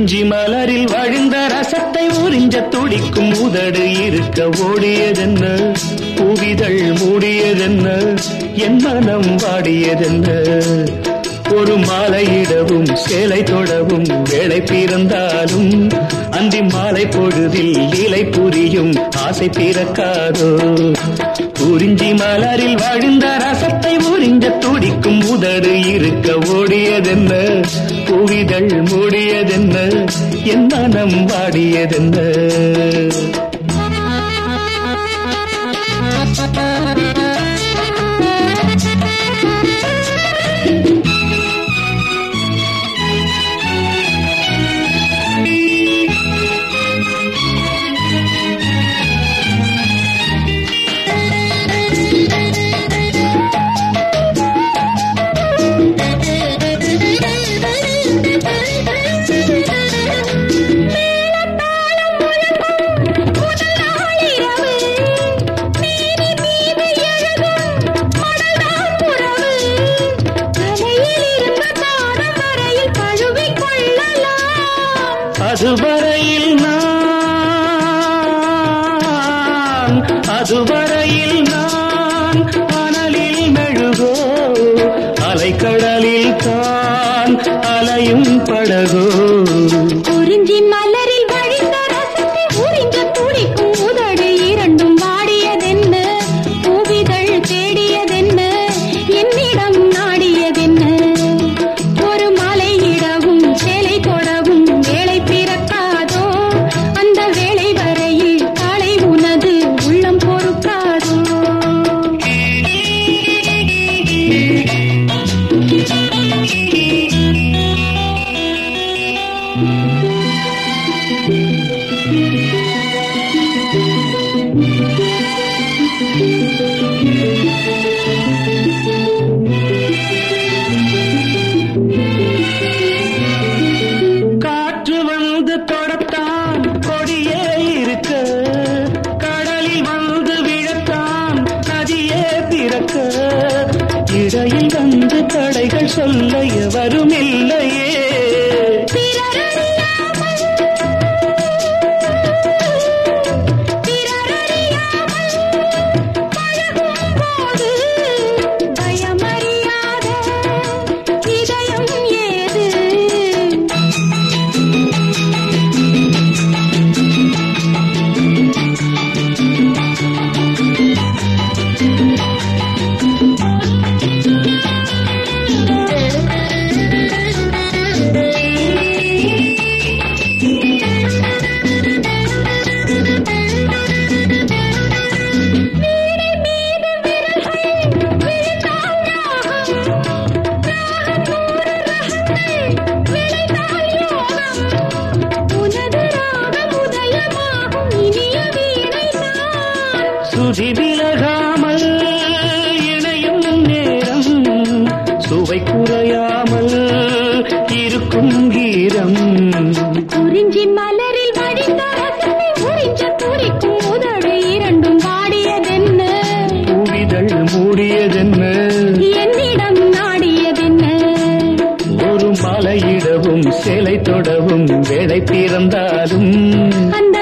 குறிஞ்சி மலரில் வழிந்த ரசத்தை உறிஞ்ச துடிக்கும் உதடு இருக்க ஓடியதென்ன புவிதழ் மூடியதென்ன என் மனம் வாடியதென்ன ஒரு மாலையிடவும் சேலை தொடவும் வேலை பிறந்தாலும் அந்தி மாலை பொழுதில் இலை புரியும் ஆசை பிறக்காதோ குறிஞ்சி மலரில் வழிந்த ரசத்தை உறிஞ்ச துடிக்கும் உதடு இருக்க ஓடியதென்ன புவிதழ் மூடியதென்ன என் மனம் வாடியதென்ன அதுவரையில் நான் அதுவரையில் நான் அனலில் மெழுகோ அலைக்கடலில் தான் அலையும் படகோ குறிஞ்சி மலரில் வழிந்த ரசத்தை உறிஞ்ச துடிக்கும் உதடு இரண்டும் வாடியதென்ன பூவிதழ் தேடியதென்ன என்னிடம் நாடியதென்ன ஒரு மலையிடவும் சேலை தொடவும் வேலை பிறக்காதோ அந்த வேளை வரையில் காலை உனது உள்ளம் பொறுக்காதோ காற்று வந்து தொடத்தான் கொடியே இருக்க கடலில் வந்து விழத்தான் நதியே பிறக்க இடையில் வந்து தடைகள் சொல்ல எவரும் இல்லையே பயமறியாத இதயம் ஏது உனது ராகம் உதயமாகும் இனிய வீணைதான் சுதி விலகாமல் இணையும் நேரம் சுவை குறையாமல் இருக்கும் கீரம் குறிஞ்சி மலரில் வடிந்த ரசத்தை உறிஞ்ச துடிக்கும் உதடு இரண்டும் வாடியதென்ன பூவிதழ் மூடியதென்ன என்னிடம் நாடியதென்ன ஒரு மலையிடவும் சேலை தொடவும் வேலை பிறந்தாலும் அந்த